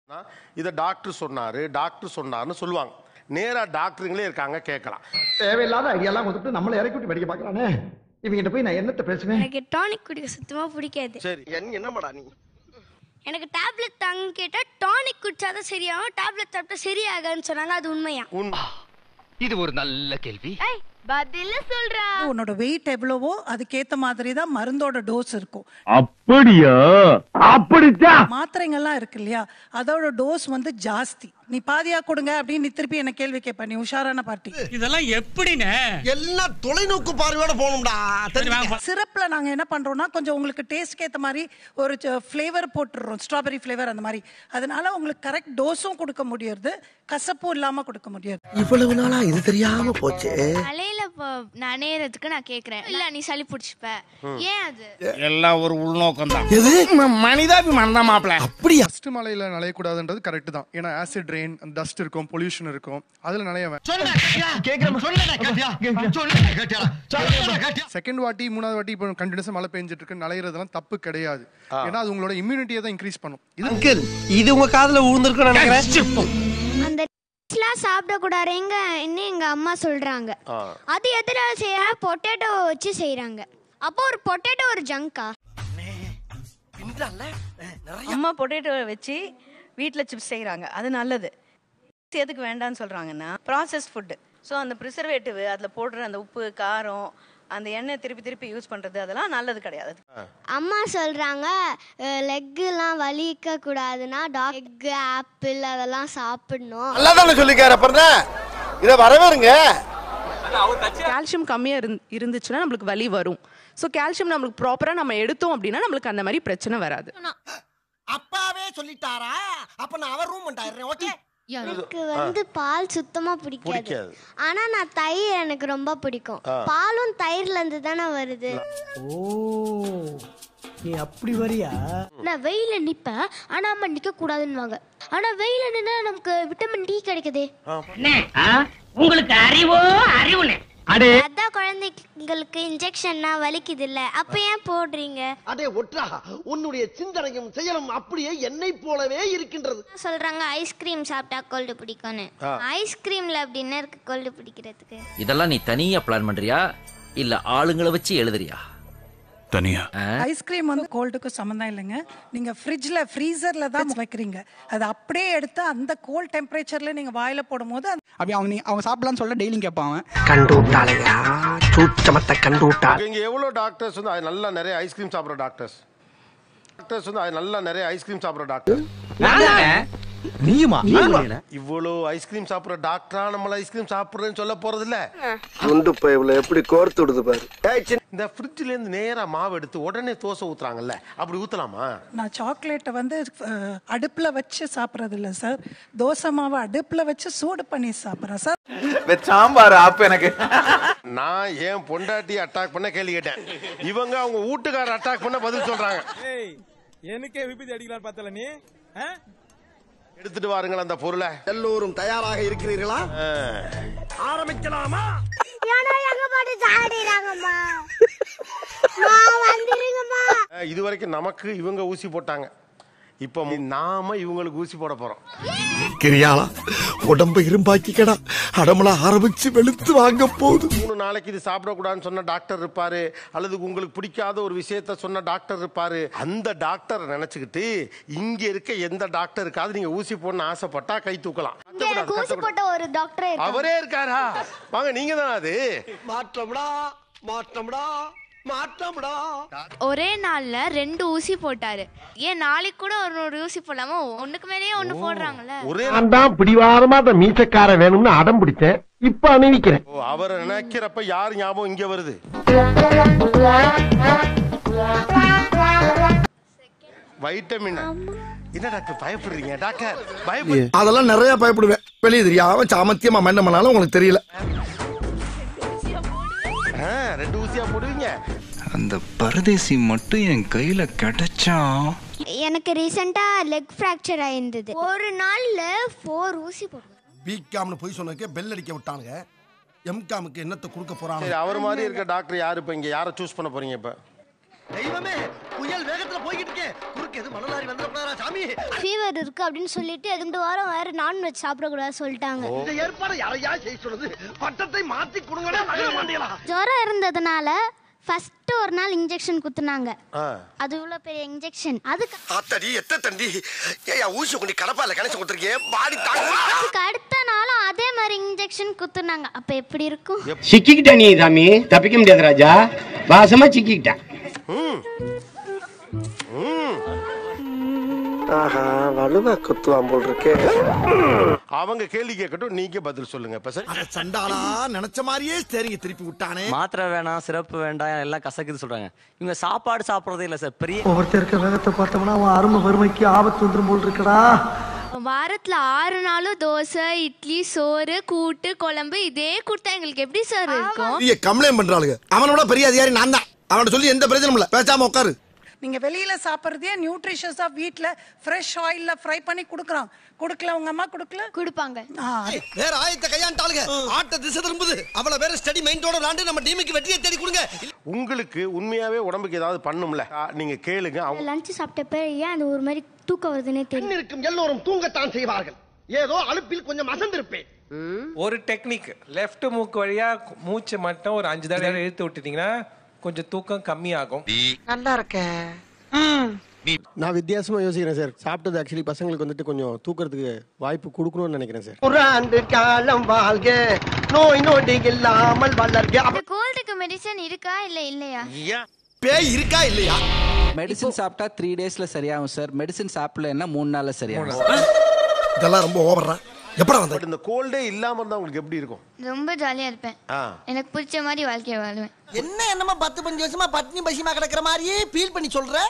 இதை டாக்டர் சொன்னாரு டாக்டர் சொன்னாருன்னு சொல்லுவாங்க நேரா டாக்டருங்களே இருக்காங்க கேட்கலாம் தேவையில்லாத ஐடியாலாம் கொடுத்துட்டு நம்மளை இறக்கி விட்டு படிக்க பார்க்கறானே இவங்கிட்ட போய் நான் என்னத்த பேசுவேன் எனக்கு டானிக் குடிக்க சுத்தமா பிடிக்காது சரி என்னமாடா நீ எனக்கு டேப்லெட் தாங்க கேட்டா டானிக் குடிச்சாதான் சரியாகும் டேப்லெட் சாப்பிட்டா சரியாகான்னு சொன்னாங்க அது உண்மையா உன் இது ஒரு நல்ல கேள்வி பதில சொல்றா உன்னோட வெயிட் எவ்வளவோ அதுக்கேத்த மாதிரி தான் மருந்தோட டோஸ் இருக்கும் அப்படியா அப்படித்தான் மாத்திரைங்கள்லாம் இருக்கு இல்லையா அதோட டோஸ் வந்து ஜாஸ்தி நீ பாதியா கொடுங்க அப்படின்னு நீ திருப்பி என்ன கேள்வி கேட்ப நீ உஷாரான பார்ட்டி இதெல்லாம் எப்படின்னு எல்லாம் தொலைநோக்கு பார்வையோட போகணும்டா சிறப்புல நாங்க என்ன பண்றோம்னா கொஞ்சம் உங்களுக்கு டேஸ்ட்க்கு ஏத்த மாதிரி ஒரு ஃப்ளேவர் போட்டுடுறோம் ஸ்ட்ராபெரி ஃப்ளேவர் அந்த மாதிரி அதனால உங்களுக்கு கரெக்ட் டோஸும் கொடுக்க முடியுது கசப்பும் இல்லாம கொடுக்க முடியுது இவ்வளவு நாளா இது தெரியாம போச்சே தலையில நனையறதுக்கு நான் கேக்குறேன் இல்ல நீ சளி பிடிச்சிப்ப ஏன் அது எல்லாம் ஒரு உள்நோக்கம் தான் எது மனிதாபிமானம் தான் மாப்பிள்ள அப்படியா ஃபர்ஸ்ட் மலையில நனையக்கூடாதுன்றது கரெக்ட் தான் ஏன்னா ஆசிட் ரெயின் டஸ்ட் இருக்கும் பொல்யூஷன் இருக்கும் அதுல நனையவன் செகண்ட் வாட்டி மூணாவது வாட்டி இப்போ கண்டினியூஸா மழை பெஞ்சிட்டு இருக்கு நனையறதெல்லாம் தப்பு கிடையாது ஏன்னா அது உங்களோட இம்யூனிட்டியை தான் இன்க்ரீஸ் பண்ணும் இது அங்கிள் இது உங்க காதுல விழுந்திருக்குன்னு நினைக்கிறேன் அந்த எல்லாம் சாப்பிடக்கூடாதுங்க இன்னும் எங்க அம்மா சொல்றாங்க அது எதனால செய்யறாங்க பொட்டேட்டோ வச்சு செய்யறாங்க அப்போ ஒரு பொட்டேட்டோ ஒரு ஜங்கா அம்மா பொட்டேட்டோ வச்சு வீட்டில் சிப்ஸ் செய்கிறாங்க அது நல்லது எதுக்கு வேண்டாம்னு சொல்கிறாங்கன்னா ப்ராசஸ்ட் ஃபுட்டு ஸோ அந்த ப்ரிசர்வேட்டிவ் அதில் போடுற அந்த உப்பு காரம் அந்த எண்ணெய் திருப்பி திருப்பி யூஸ் பண்ணுறது அதெல்லாம் நல்லது கிடையாது அம்மா சொல்றாங்க லெக்குலாம் வலிக்க கூடாதுன்னா எக் ஆப்பிள் அதெல்லாம் சாப்பிடணும் நல்லா தானே சொல்லிக்காரு அப்புறம் இத வரவேறுங்க கால்சியம் கம்மியாக இருந் இருந்துச்சுன்னா நம்மளுக்கு வலி வரும் ஸோ கால்சியம் நம்மளுக்கு ப்ராப்பராக நம்ம எடுத்தோம் அப்படின்னா நம்மளுக்கு அந்த மாதிரி பிரச்சனை வராது அப்பாவே சொல்லிட்டாரா அப்ப நான் அவர் ரூம் பண்ணிட்டாரு ஓகே எனக்கு வந்து பால் சுத்தமா பிடிக்காது பிடிக்காது. ஆனா நான் தயிர் எனக்கு ரொம்ப பிடிக்கும் பாலும் தயிர்ல இருந்து தானே வருது ஓ நீ அப்படி வரியா நான் வெயில நிப்பேன் ஆனா அம்மா நிக்க கூடாதுன்னுவாங்க ஆனா வெயில நின்னா நமக்கு விட்டமின் டி கிடைக்குதே உங்களுக்கு அறிவோ அறிவுனே அதான் குழந்தைங்களுக்கு இன்ஜெக்ஷன்னா வலிக்குது இல்ல அப்ப ஏன் போடுறீங்க அடே ஒற்றா உன்னுடைய சிந்தனையும் செயலும் அப்படியே என்னை போலவே இருக்கின்றது சொல்றாங்க ஐஸ்கிரீம் சாப்பிட்டா கோல்டு பிடிக்கும்னு ஐஸ்கிரீம்ல அப்படி என்ன இருக்கு கோல்டு பிடிக்கிறதுக்கு இதெல்லாம் நீ தனியா பிளான் பண்றியா இல்ல ஆளுங்களை வச்சு எழுதுறியா தனியா ஐஸ்கிரீம் வந்து கோல்டுக்கும் சம்மந்தம் இல்லைங்க நீங்க ஃப்ரிட்ஜ்ல ஃப்ரீசர்ல தான் வைக்கிறீங்க அது அப்படியே எடுத்து அந்த கோல்ட் டெம்பரேச்சர்ல நீங்க வாயில போடும்போது அந்த அப்படி அவங்க நீ- அவங்க சாப்பிடலாம்னு சொல்ல டெய்லியும் கேட்பான் அவன் கண்டு விட்டாளையா சூச்சமத்தை கண்டு விட்டா இங்க எவ்வளவு டாக்டர்ஸ் வந்து அது நல்லா நிறைய ஐஸ்கிரீம் சாப்பிடுற டாக்டர்ஸ் டாக்டர்ஸ் வந்து அது நல்லா நிறைய ஐஸ்கிரீம் சாப்பிடுற டாக்டர் நீயுமா இவ்வளவு ஐஸ்கிரீம் சாப்பிடுற டாக்டரா நம்மள ஐஸ்கிரீம் சாப்பிடுறேன்னு சொல்ல போறது இல்ல குண்டு பைப்ல எப்படி கோர்த்து விடுது பாரு இந்த ஃப்ரிட்ஜ்ல இருந்து நேரா மாவு எடுத்து உடனே தோசை ஊத்துறாங்கல்ல அப்படி ஊத்தலாமா நான் சாக்லேட்டை வந்து அஹ், அடுப்புல வச்சு சாப்பிட்றது இல்ல சார் தோசை மாவை அடுப்புல வச்சு சூடு பண்ணி சாப்பிட்றேன் சார் சாம்பார் அப்ப எனக்கு நான் ஏன் பொண்டாட்டி அட்டாக் பண்ண கேள்வி கேட்டேன் இவங்க அவங்க வீட்டுக்கார அட்டாக் பண்ண பதில் சொல்றாங்க எனக்கே விபத்து அடிக்கலாம் பார்த்தல நீ எடுத்துட்டு வாருங்கள் அந்த பொருளை எல்லோரும் தயாராக இருக்கிறீர்களா ஆரம்பிக்கலாமா அஹ், இது வரைக்கும் நமக்கு இவங்க ஊசி போட்டாங்க இப்ப நாம இவங்களுக்கு ஊசி போட போறோம் கிரியாளா உடம்ப இரும்பாக்கிக்கடா அடமலா ஆரம்பிச்சு வெளுத்து வாங்க போகுது மூணு நாளைக்கு இது சாப்பிடக்கூடாதுன்னு சொன்ன டாக்டர் இருப்பாரு அல்லது உங்களுக்கு பிடிக்காத ஒரு விஷயத்த சொன்ன டாக்டர் இருப்பாரு அந்த டாக்டர் நினைச்சுக்கிட்டு இங்க இருக்க எந்த டாக்டருக்காவது நீங்க ஊசி போடணும்னு ஆசைப்பட்டா கை தூக்கலாம் கத்தக்கூடாது, ஊசி கத்தக்கூடாது. போட்ட ஒரு டாக்டரே அவரே இருக்காரா வாங்க நீங்க தான் அது மாற்றம்டா மாற்றம்டா மாற்றம்டா ஒரே நாள்ல ரெண்டு ஊசி போட்டாரு ஏன் நாளைக்கு கூட ஒரு ஒரு ஊசி போடாம ஒண்ணுக்கு மேலேயே ஒண்ணு போடுறாங்கல்ல ஒரே நான் தான் பிடிவாதமா அந்த மீசக்கார வேணும்னு அடம் பிடிச்சேன் இப்ப அணிவிக்கிறேன் ஓ, அவரை நினைக்கிறப்ப யார் ஞாபகம் இங்க வருது வைட்டமின் என்ன டாக்டர் பயப்படுறீங்க டாக்டர் பயப்படு அதெல்லாம் நிறைய பயப்படுவேன் வெளியே தெரியாம சாமத்தியமா மண்ண பண்ணாலும் உங்களுக்கு தெரியல ஆ, ரெண்டு ஊசியா போடுவீங்க அந்த பரதேசி மட்டும் என் கையில கிடைச்சா எனக்கு ரீசெண்டா லெக் ஃப்ராக்சர் ஆயிருந்தது ஒரு நாள்ல ஃபோர் ஊசி போடுவேன் பிகாம்னு போய் சொன்னதுக்கே பெல் அடிக்க விட்டானுங்க எம்காமுக்கு என்னத்தை கொடுக்க சரி போறாங்க அவர் மாதிரி இருக்க டாக்டர் யாரு இப்ப இங்க யாரை சூஸ் பண்ண போறீங்க இப்ப தெய்வமே புயல் வேகத்துல போய்கிட்டு இருக்கேன் குறுக்கு எது மணலாரி வந்துடக்கூடாதா சாமி ஃபீவர் இருக்கு அப்படின்னு சொல்லிட்டு ரெண்டு வாரம் வேற நான்வெஜ் சாப்பிடக்கூடாது சொல்லிட்டாங்க இந்த ஏற்பாடு யாரையா செய்ய சொல்லுது பட்டத்தை மாத்தி கொடுங்கடா நகர மாட்டீங்களா ஜுரம் இருந்ததுனால ஃபர்ஸ்ட் ஒரு நாள் இன்ஜெக்ஷன் குத்துனாங்க ஆ. அது இவ்வளோ பெரிய இன்ஜெக்ஷன் அதுக்கு ஆத்தடி எத்த தண்டி ஏயா ஊசி கொண்டு கடப்பால கணேசன் கொடுத்துருக்கேன் பாடி தாங்க அதுக்கு அடுத்த நாளும் அதே மாதிரி இன்ஜெக்ஷன் குத்துனாங்க அப்ப எப்படி இருக்கும் சிக்கிக்கிட்ட நீ சாமி தப்பிக்க முடியாது ராஜா வாசமா சிக்கிக்கிட்ட ஆஹா வலுவா குத்துவான் போல் இருக்கே அவங்க கேள்வி கேட்கட்டும் நீங்க பதில் சொல்லுங்க இப்ப சரி சண்டாளா நினைச்ச மாதிரியே சரிங்க திருப்பி விட்டானே மாத்திரை வேணாம் சிறப்பு வேண்டாம் எல்லாம் கசக்குது சொல்றாங்க இவங்க சாப்பாடு சாப்பிடுறதே இல்ல சார் பெரிய ஒவ்வொருத்தர் இருக்க வேகத்தை பார்த்தோம்னா அவன் அருமை வறுமைக்கு ஆபத்து வந்துரும் போல் இருக்கடா வாரத்துல ஆறு நாளும் தோசை இட்லி சோறு கூட்டு குழம்பு இதே கொடுத்தா எங்களுக்கு எப்படி சார் இருக்கும் பெரிய கம்ப்ளைண்ட் பண்றாளுங்க அவனோட பெரிய அதிகாரி நான் தான் அவனை சொல்லி எந்த பிரச்சனையும் இல்ல பேசாம உட்காரு நீங்க வெளியில சாப்பிடுறதே நியூட்ரிஷியஸா வீட்ல ஃப்ரெஷ் ஆயில்ல ஃப்ரை பண்ணி குடுக்குறோம் கொடுக்கல உங்க அம்மா கொடுக்கல கொடுப்பாங்க ஆ, வேற ஆயத்த கையாண்டாளுங்க ஆட்ட திசை திரும்புது அவள வேற ஸ்டடி மைண்டோட விளாண்டு நம்ம டீமுக்கு வெற்றியை தேடி கொடுங்க உங்களுக்கு உண்மையாவே உடம்புக்கு ஏதாவது பண்ணும்ல ஆ, நீங்க கேளுங்க அவங்க லஞ்ச் சாப்பிட்டப்ப ஏன் அது ஒரு மாதிரி தூக்கம் வருதுன்னே தெரியும் பெண் இருக்கும் எல்லோரும் தூங்கத்தான் செய்வார்கள் ஏதோ அலுப்பில் கொஞ்சம் அசந்திருப்பேன் ஒரு டெக்னிக் லெஃப்ட் மூக்கு வழியா மூச்சு மட்டும் ஒரு அஞ்சு தடவை இழுத்து விட்டுட்டீங்கன்னா கொஞ்சம் தூக்கம் கம்மியாகும் நல்லா இருக்க நான் வித்தியாசமா யோசிக்கிறேன் சார் சாப்பிட்டது ஆக்சுவலி பசங்களுக்கு வந்துட்டு கொஞ்சம் தூக்கறதுக்கு வாய்ப்பு கொடுக்கணும்னு நினைக்கிறேன் சார் ஒரு ஆண்டு காலம் வாழ்க நோய் நொடி இல்லாமல் வளர்க இந்த கோல்டுக்கு மெடிசன் இருக்கா இல்ல இல்லையா பேய் இருக்கா இல்லையா மெடிசன் சாப்பிட்டா த்ரீ டேஸ்ல சரியாகும் சார் மெடிசன் சாப்பிடலன்னா மூணு நாள்ல சரியாகும் இதெல்லாம் ரொம்ப ஓவர்றா எப்படா வந்த பட் இந்த கோல்டே இல்லாம இருந்தா உங்களுக்கு எப்படி இருக்கும் ரொம்ப ஜாலியா இருப்பேன் ஆ. எனக்கு பிடிச்ச மாதிரி வாழ்க்கைய வாழ்வேன் என்ன என்னமா பத்து பஞ்சு வருஷமா பட்னி பசிமா கிடக்குற மாதிரியே ஃபீல் பண்ணி சொல்ற